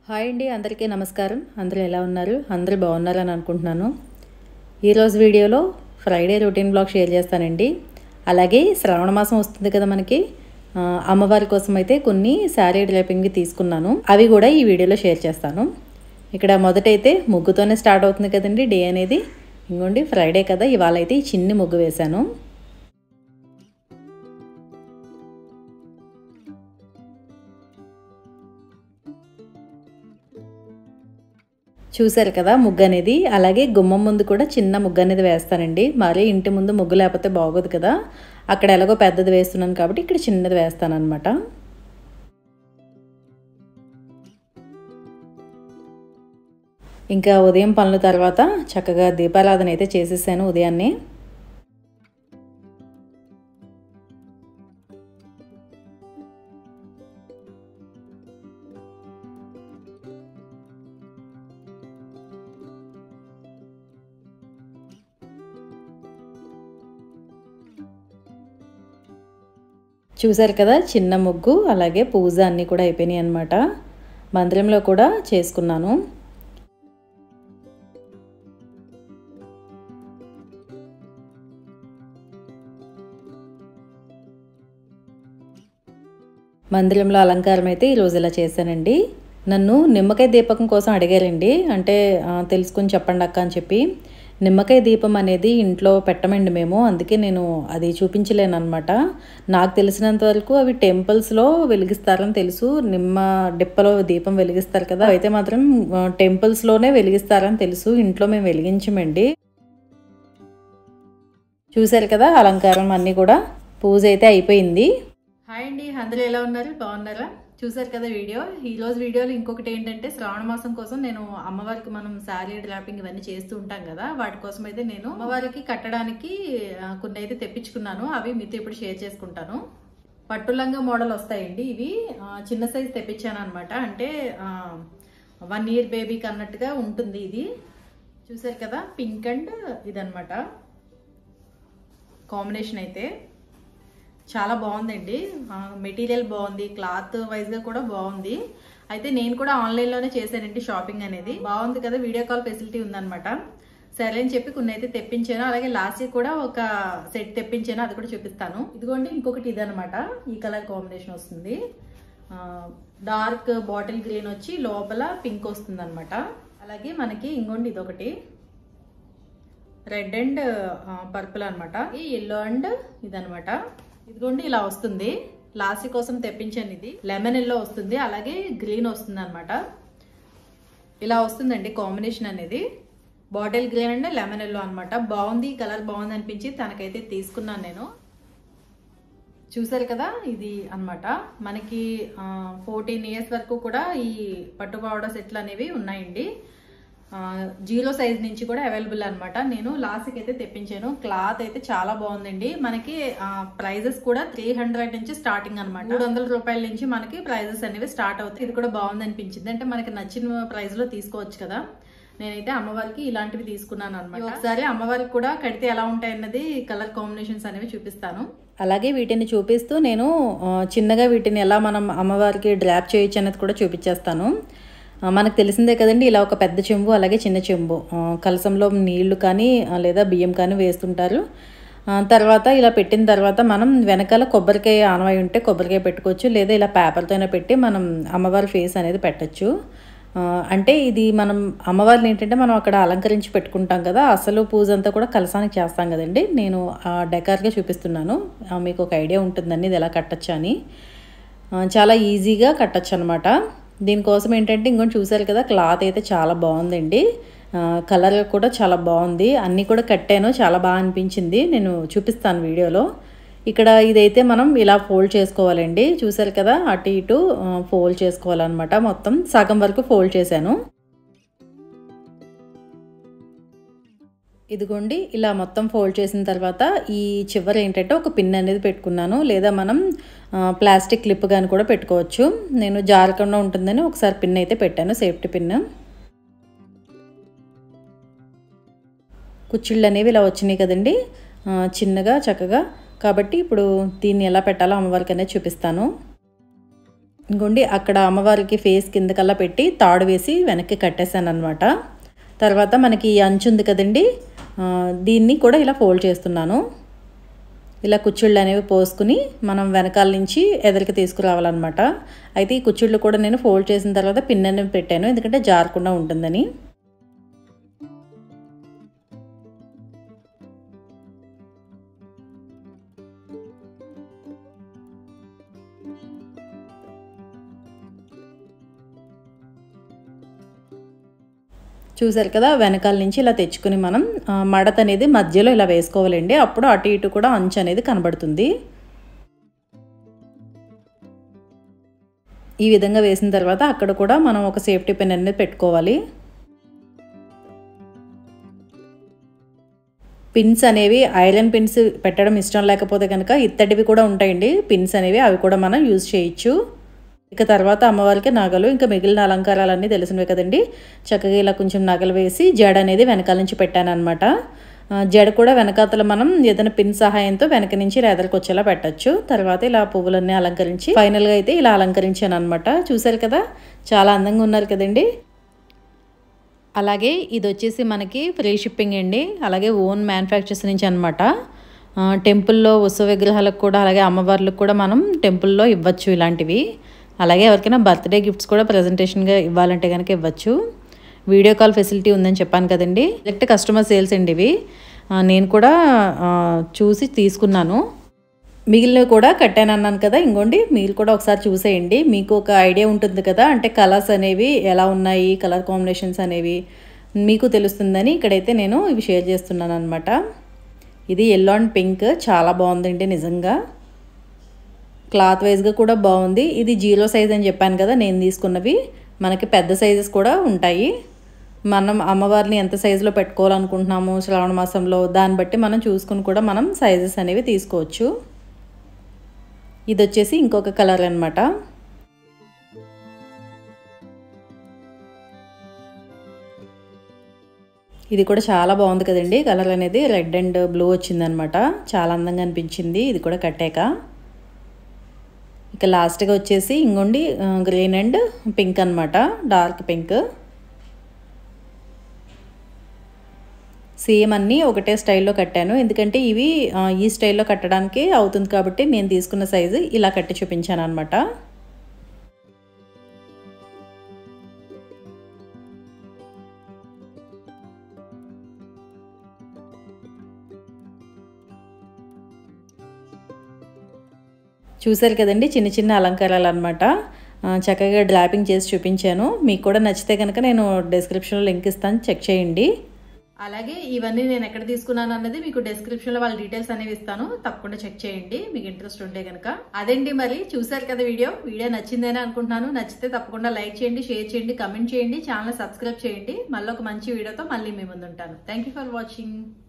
hi అండి అందరికీ నమస్కారం అందరూ ఎలా ఉన్నారు అందరూ బాగున్నారని అనుకుంటున్నాను ఈరోజు వీడియోలో ఫ్రైడే రొటీన్ బ్లాగ్ షేర్ చేస్తానండి అలాగే శ్రావణ మాసం వస్తుంది కదా మనకి ఆ, అమ్మవారి కోసం అయితే కొన్ని శారీ డ్రైపింగ్ తీసుకున్నాను అవి కూడా ఈ వీడియోలో షేర్ చేస్తాను ఇక్కడ మొదటైతే ముగ్గుతోనే స్టార్ట్ అవుతుంది కదండి డే అనేది ఇంకోండి ఫ్రైడే కదా ఇవాళ అయితే ఈ చిన్ని ముగ్గు వేశాను చూశారు కదా ముగ్గు అనేది అలాగే గుమ్మం ముందు కూడా చిన్న ముగ్గు అనేది వేస్తానండి మరీ ఇంటి ముందు ముగ్గు లేకపోతే బాగోదు కదా అక్కడ ఎలాగో పెద్దది వేస్తున్నాను కాబట్టి ఇక్కడ చిన్నది వేస్తాను అనమాట ఇంకా ఉదయం పనుల తర్వాత చక్కగా దీపారాధన అయితే చేసేసాను ఉదయాన్నే చూశారు కదా చిన్న ముగ్గు అలాగే పూజ అన్నీ కూడా అయిపోయినాయి అనమాట మందిరంలో కూడా చేసుకున్నాను మందిరంలో అలంకారం అయితే ఈరోజు ఇలా చేశానండి నన్ను నిమ్మకాయ దీపకం కోసం అడిగారండి అంటే ఆ, తెలుసుకుని చెప్పండి అక్క అని చెప్పి నిమ్మకాయ దీపం అనేది ఇంట్లో పెట్టమండి మేము అందుకే నేను అది చూపించలేను అనమాట నాకు తెలిసినంత వరకు అవి టెంపుల్స్లో వెలిగిస్తారని తెలుసు నిమ్మ డిప్పలో దీపం వెలిగిస్తారు కదా అయితే మాత్రం ఆ, టెంపుల్స్లోనే వెలిగిస్తారని తెలుసు ఇంట్లో మేము వెలిగించమండి చూశారు కదా అలంకారం అన్నీ కూడా పూజ అయితే అయిపోయింది హాయ్ అండి అందరూ ఎలా ఉన్నారు బాగున్నారా చూసారు కదా వీడియో ఈ రోజు వీడియోలో ఇంకొకటి ఏంటంటే శ్రావణ మాసం కోసం నేను అమ్మవారికి మనం శారీ డ్రాపింగ్ ఇవన్నీ చేస్తూ ఉంటాం కదా వాటి కోసం అయితే నేను అమ్మవారికి కట్టడానికి ఆ, కొన్ని అయితే తెప్పించుకున్నాను అవి మీతో ఇప్పుడు షేర్ చేసుకుంటాను పట్టులంగా మోడల్ వస్తాయండి ఇవి ఆ, చిన్న సైజ్ తెప్పించాను అనమాట అంటే వన్ ఇయర్ బేబీకి అన్నట్టుగా ఉంటుంది ఇది చూసారు కదా పింక్ అండ్ ఇదనమాట కాంబినేషన్ అయితే చాలా బాగుందండి మెటీరియల్ బాగుంది క్లాత్ వైజ్గా కూడా బాగుంది అయితే నేను కూడా ఆన్లైన్లోనే చేశానండి షాపింగ్ అనేది బాగుంది కదా వీడియో కాల్ ఫెసిలిటీ ఉందన్నమాట సరే అని చెప్పి కొన్ని అయితే తెప్పించాను అలాగే లాస్ట్ కూడా ఒక సెట్ తెప్పించాను అది కూడా చూపిస్తాను ఇదిగోండి ఇంకొకటి ఇదనమాట ఈ కలర్ కాంబినేషన్ వస్తుంది డార్క్ బాటిల్ గ్రీన్ వచ్చి లోపల పింక్ వస్తుంది అనమాట అలాగే మనకి ఇంకోండి ఇదొకటి రెడ్ అండ్ పర్పుల్ అనమాట ఈ ఎల్లో అండ్ ఇదనమాట ఇదిగోండి ఇలా వస్తుంది లాసీ కోసం తెప్పించాను ఇది లెమన్ ఎల్లో వస్తుంది అలాగే గ్రీన్ వస్తుంది అనమాట ఇలా వస్తుందండి కాంబినేషన్ అనేది bottle green and lemon yellow అనమాట బాగుంది కలర్ బాగుంది అనిపించి తనకైతే తీసుకున్నాను నేను చూసారు కదా ఇది అన్నమాట మనకి ఫోర్టీన్ ఇయర్స్ వరకు కూడా ఈ పట్టు పౌడర్ సెట్లు అనేవి ఉన్నాయండి ఆ, జీరో సైజ్ నుంచి కూడా అవైలబుల్ అనమాట నేను లాస్ట్కి అయితే తెప్పించాను క్లాత్ అయితే చాలా బాగుందండి మనకి ప్రైజెస్ కూడా త్రీ హండ్రెడ్ నుంచి స్టార్టింగ్ అనమాట మూడు వందల రూపాయల నుంచి మనకి ప్రైజెస్ అనేవి స్టార్ట్ అవుతాయి ఇది కూడా బాగుంది అనిపించింది అంటే మనకి నచ్చిన ప్రైస్ లో తీసుకోవచ్చు కదా నేనైతే అమ్మవారికి ఇలాంటివి తీసుకున్నాను అనమాట ఒకసారి అమ్మవారికి కూడా కడితే ఎలా ఉంటాయి అన్నది కలర్ కాంబినేషన్స్ అనేవి చూపిస్తాను అలాగే వీటిని చూపిస్తూ నేను ఆ, చిన్నగా వీటిని ఎలా మనం అమ్మవారికి డ్రాప్ చేయొచ్చు అనేది కూడా చూపించేస్తాను ఆ, మనకు తెలిసిందే కదండి ఇలా ఒక పెద్ద చెంబు అలాగే చిన్న చెంబు ఆ, కలసంలో నీళ్లు కానీ ఆ, లేదా బియ్యం కానీ వేస్తుంటారు ఆ, తర్వాత ఇలా పెట్టిన తర్వాత మనం వెనకాల కొబ్బరికాయ ఆనవాయి ఉంటే కొబ్బరికాయ పెట్టుకోవచ్చు లేదా ఇలా పేపర్తోనే పెట్టి మనం అమ్మవారి ఫేస్ అనేది పెట్టచ్చు ఆ, అంటే ఇది మనం అమ్మవారిని ఏంటంటే మనం అక్కడ అలంకరించి పెట్టుకుంటాం కదా అసలు పూజ అంతా కూడా కలసానికి చేస్తాం కదండి నేను ఆ డెకార్గా చూపిస్తున్నాను ఆ, మీకు ఒక ఐడియా ఉంటుందండి ఇది ఎలా కట్టచ్చు అని ఆ, చాలా ఈజీగా కట్టచ్చు అనమాట దీనికోసం ఏంటంటే ఇంకొని చూసారు కదా క్లాత్ అయితే చాలా బాగుందండి ఆ, కలర్ కూడా చాలా బాగుంది అన్నీ కూడా కట్టాను చాలా బాగా అనిపించింది నేను చూపిస్తాను వీడియోలో ఇక్కడ ఇదైతే మనం ఇలా ఫోల్డ్ చేసుకోవాలండి చూసారు కదా అటు ఇటు ఆ, ఫోల్డ్ చేసుకోవాలన్నమాట మొత్తం సగం వరకు ఫోల్డ్ చేశాను ఇదిగోండి ఇలా మొత్తం ఫోల్డ్ చేసిన తర్వాత ఈ చివర ఏంటంటే ఒక పిన్ అనేది పెట్టుకున్నాను లేదా మనం ఆ, ప్లాస్టిక్ క్లిప్ కానీ కూడా పెట్టుకోవచ్చు నేను జారకుండా ఉంటుందని ఒకసారి పిన్ అయితే పెట్టాను సేఫ్టీ పిన్ కుచ్చిళ్ళు అనేవి ఇలా వచ్చినాయి కదండి ఆ, చిన్నగా చక్కగా కాబట్టి ఇప్పుడు దీన్ని ఎలా పెట్టాలో అమ్మవారికి అనేది చూపిస్తాను ఇంకోండి అక్కడ అమ్మవారికి ఫేస్ కిందకల్లా పెట్టి తాడు వేసి వెనక్కి కట్టేశాను అనమాట తర్వాత మనకి ఈ అంచు ఉంది కదండి ఆ, దీన్ని కూడా ఇలా ఫోల్డ్ చేస్తున్నాను ఇలా కుచ్చుళ్ళు అనేవి పోసుకుని మనం వెనకాల నుంచి ఎదరికి తీసుకురావాలన్నమాట అయితే ఈ కుచ్చుళ్ళు కూడా నేను ఫోల్డ్ చేసిన తర్వాత పిన్ అనేది పెట్టాను ఎందుకంటే జారకుండా ఉంటుందని చూసారు కదా వెనకాల నుంచి ఇలా తెచ్చుకుని మనం ఆ, మడత అనేది మధ్యలో ఇలా వేసుకోవాలండి అప్పుడు అటు ఇటు కూడా అంచు అనేది కనబడుతుంది ఈ విధంగా వేసిన తర్వాత అక్కడ కూడా మనం ఒక సేఫ్టీ పిన్ అనేది పెట్టుకోవాలి పిన్స్ అనేవి ఐరన్ పిన్స్ పెట్టడం ఇష్టం లేకపోతే కనుక ఇత్తడివి కూడా ఉంటాయండి పిన్స్ అనేవి అవి కూడా మనం యూజ్ చేయొచ్చు ఇక తర్వాత అమ్మవారికి నగలు ఇంకా మిగిలిన అలంకారాలన్నీ తెలిసినవే కదండి చక్కగా ఇలా కొంచెం నగలు వేసి జడ అనేది వెనకాల నుంచి పెట్టాను అనమాట జడ కూడా వెనకాతల మనం ఏదైనా పిన్ సహాయంతో వెనక నుంచి రేదలకు వచ్చేలా పెట్టచ్చు తర్వాత ఇలా పువ్వులన్నీ అలంకరించి ఫైనల్గా అయితే ఇలా అలంకరించాను అనమాట చూసారు కదా చాలా అందంగా ఉన్నారు కదండి అలాగే ఇది వచ్చేసి మనకి ఫ్రీ షిప్పింగ్ అండి అలాగే ఓన్ మ్యానుఫ్యాక్చర్స్ నుంచి అనమాట టెంపుల్లో ఉత్సవ విగ్రహాలకు కూడా అలాగే అమ్మవార్లకు కూడా మనం టెంపుల్లో ఇవ్వచ్చు ఇలాంటివి అలాగే ఎవరికైనా బర్త్డే గిఫ్ట్స్ కూడా ప్రజెంటేషన్గా ఇవ్వాలంటే కనుక ఇవ్వచ్చు వీడియో కాల్ ఫెసిలిటీ ఉందని చెప్పాను కదండి డైరెక్ట్ కస్టమర్ సేల్స్ అండి ఇవి ఆ, నేను కూడా ఆ, చూసి తీసుకున్నాను మిగిలినవి కూడా కట్టాను అన్నాను కదా ఇంకోండి మీరు కూడా ఒకసారి చూసేయండి మీకు ఒక ఐడియా ఉంటుంది కదా అంటే కలర్స్ అనేవి ఎలా ఉన్నాయి కలర్ కాంబినేషన్స్ అనేవి మీకు తెలుస్తుందని ఇక్కడైతే నేను ఇవి షేర్ చేస్తున్నాను అనమాట ఇది ఎల్లో అండ్ పింక్ చాలా బాగుందండి నిజంగా క్లాత్ వైజ్గా కూడా బాగుంది ఇది జీరో సైజ్ అని చెప్పాను కదా నేను తీసుకున్నవి మనకి పెద్ద సైజెస్ కూడా ఉంటాయి మనం అమ్మవారిని ఎంత సైజులో పెట్టుకోవాలనుకుంటున్నాము శ్రావణ మాసంలో దాన్ని బట్టి మనం చూసుకుని కూడా మనం సైజెస్ అనేవి తీసుకోవచ్చు ఇది వచ్చేసి ఇంకొక కలర్ అనమాట ఇది కూడా చాలా బాగుంది కదండి కలర్ అనేది రెడ్ అండ్ బ్లూ వచ్చిందనమాట చాలా అందంగా అనిపించింది ఇది కూడా కట్టాక ఇక లాస్ట్గా వచ్చేసి ఇంకోండి గ్రీన్ అండ్ పింక్ అనమాట డార్క్ పింక్ సేమ్ అన్నీ ఒకటే స్టైల్లో కట్టాను ఎందుకంటే ఇవి ఆ, ఈ స్టైల్లో కట్టడానికి అవుతుంది కాబట్టి నేను తీసుకున్న సైజు ఇలా కట్టి చూపించాను అనమాట చూసారు కదండి చిన్న చిన్న అలంకారాలు అనమాట చక్కగా డ్రాపింగ్ చేసి చూపించాను మీకు కూడా నచ్చితే కనుక నేను డిస్క్రిప్షన్లో లింక్ ఇస్తాను చెక్ చేయండి అలాగే ఇవన్నీ నేను ఎక్కడ తీసుకున్నాను అన్నది మీకు డిస్క్రిప్షన్ లో వాళ్ళ డీటెయిల్స్ అనేవి ఇస్తాను తప్పకుండా చెక్ చేయండి మీకు ఇంట్రెస్ట్ ఉంటే కనుక అదేంటి మరి చూసారు కదా వీడియో వీడియో నచ్చిందని అనుకుంటున్నాను నచ్చితే తప్పకుండా లైక్ చేయండి షేర్ చేయండి కమెంట్ చేయండి ఛానల్ సబ్స్క్రైబ్ చేయండి మళ్ళీ ఒక మంచి వీడియోతో మళ్ళీ మీ ముందు ఉంటాను థ్యాంక్ ఫర్ వాచింగ్